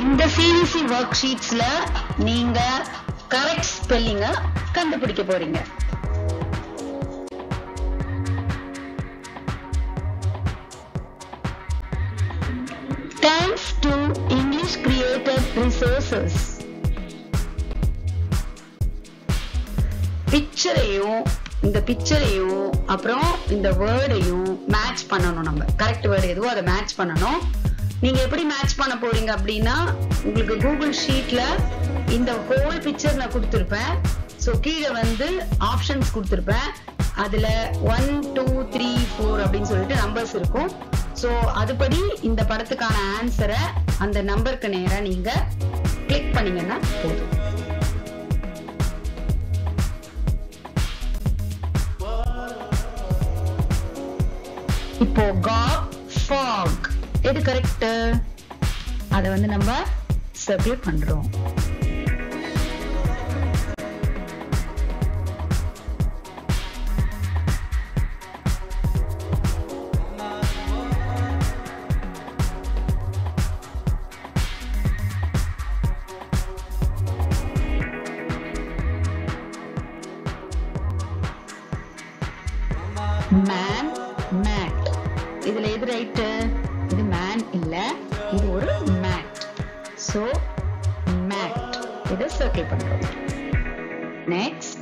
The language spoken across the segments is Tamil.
இந்த சிவிசி ஒர்க் ஷீட்ஸ்ல நீங்க கரெக்ட் ஸ்பெல்லிங்க கண்டுபிடிக்க போறீங்க thanks to English created resources பிக்சரையும் இந்த பிக்சரையும் அப்புறம் இந்த வேர்டையும் மேட்ச் பண்ணணும் நம்ம கரெக்ட் வேர்டு எதுவோ அதை மேட்ச் பண்ணணும் நீங்க எப்படி மேட்ச் பண்ண போறீங்க அப்படின்னா உங்களுக்கு கூகுள் ஷீட்ல இந்த ஹோல் பிக்சர் நான் கொடுத்துருப்பேன் ஸோ கீழே வந்து ஆப்ஷன்ஸ் கொடுத்துருப்பேன் அதுல ஒன் டூ த்ரீ ஃபோர் அப்படின்னு சொல்லிட்டு நம்பர்ஸ் இருக்கும் ஸோ அதுபடி இந்த படத்துக்கான ஆன்சரை அந்த நம்பருக்கு நேரா நீங்க கிளிக் பண்ணீங்கன்னா போதும் இப்போ காப் ஃபாக் எது கரெக்ட் அதை வந்து நம்ம சர்க்கிள் பண்றோம் மேன் மேட் இதுல எது ரைட்டு இது மேன் இல்ல இது ஒரு மேட் சோ மேட் இதை சர்க்கிள் பண்றோம் நெக்ஸ்ட்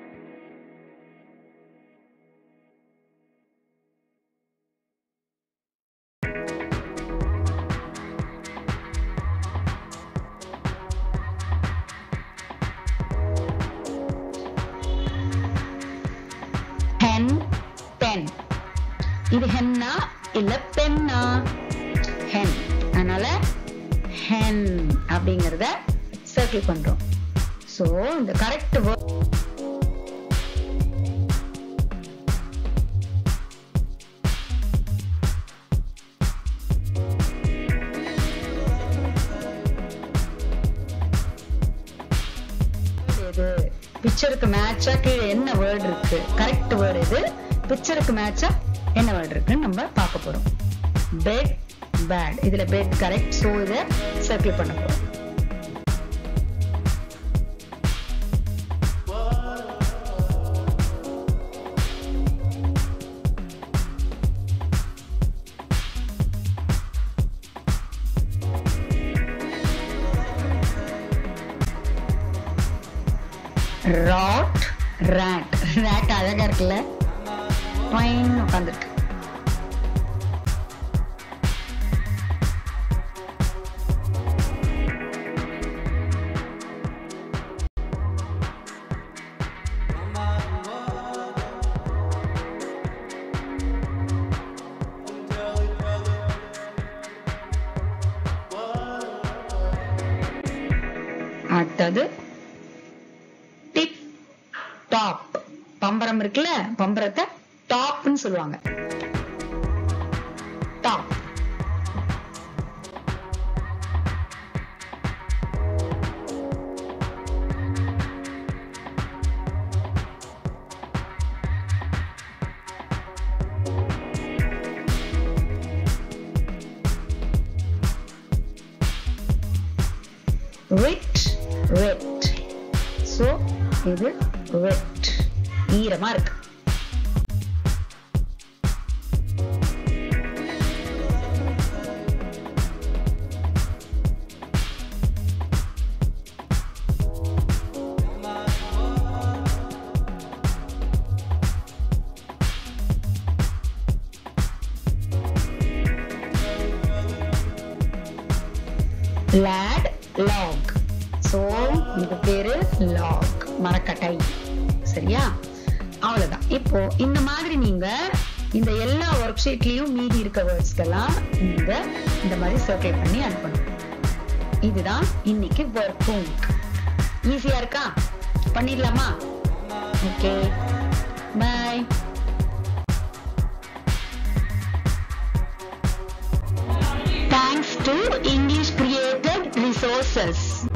ஹென் பென் இது ஹென்னா இல்ல பென்னா ஹென் அதனால ஹென் அப்படிங்கறத சர்க்கிள் பண்றோம் சோ இந்த கரெக்ட் எது பிக்சருக்கு மேட்சா கீழே என்ன வேர்ட் இருக்கு கரெக்ட் வேர்ட் எது பிக்சருக்கு மேட்சா என்ன வேர்ட் இருக்குன்னு நம்ம பார்க்க போறோம் பெட் பேட் இதுல பெட் கரெக்ட் சோ இத சர்க்கிள் பண்ண போறோம் ராட் ரேட் ரேட் அழகா இருக்குல்ல ட்வைன் உட்காந்துருக்கு அடுத்தது டிப் டாப் பம்பரம் இருக்குல்ல பம்பரத்தை டாப்னு சொல்லுவாங்க டாப் wet wet so இது wet ஈரமா இருக்கு lad log so இது பேரு log மரக்கட்டை சரியா அவ்வளவுதான் இப்போ இந்த மாதிரி நீங்க இந்த எல்லா ஒர்க் ஷீட்லயும் மீதி இருக்க வேர்ட்ஸ்க்கெல்லாம் நீங்க இந்த மாதிரி சர்க்கிள் பண்ணி அனுப்பணும் இதுதான் இன்னைக்கு ஒர்க்கும் ஈஸியா இருக்கா பண்ணிடலாமா okay bye Thanks to English Created Resources.